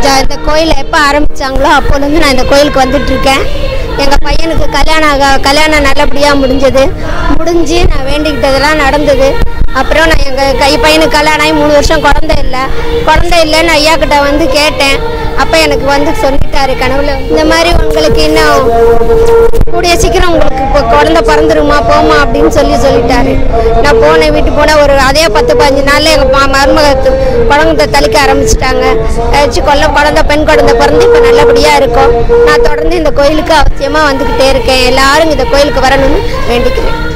ஜ- இந்த கோயிலை எப்போ ஆரம்பிச்சாங்களோ அப்போலேருந்து நான் இந்த கோயிலுக்கு வந்துட்டு இருக்கேன் எங்கள் பையனுக்கு கல்யாணம் ஆக கல்யாணம் நல்லபடியாக முடிஞ்சது முடிஞ்சு நான் வேண்டிக்கிட்டதெல்லாம் நடந்தது அப்புறம் நான் எங்கள் கை பையனுக்கு கல்யாணம் ஆகி மூணு வருஷம் குழந்தை இல்லை குழந்தை இல்லைன்னு ஐயா கிட்ட வந்து கேட்டேன் அப்போ எனக்கு வந்து சொல்லிட்டாரு கனவுல இந்த மாதிரி உங்களுக்கு இன்னும் கூடிய சீக்கிரம் உங்களுக்கு இப்போ குழந்தை பிறந்துருமா போமா அப்படின்னு சொல்லி சொல்லிட்டாரு நான் போனேன் வீட்டுக்கு போனேன் ஒரு அதே பத்து பதினஞ்சு நாளில் எங்கள் மருமக து- குழந்தை தளிக்க ஆரம்பிச்சிட்டாங்க வச்சு கொல்ல குழந்தை பெண் குழந்தை பிறந்து இப்போ நல்லபடியாக இருக்கும் நான் தொடர்ந்து இந்த கோயிலுக்கு அவசியமாக வந்துக்கிட்டே இருக்கேன் எல்லாரும் இந்த கோயிலுக்கு வரணும்னு வேண்டிக்கிறேன்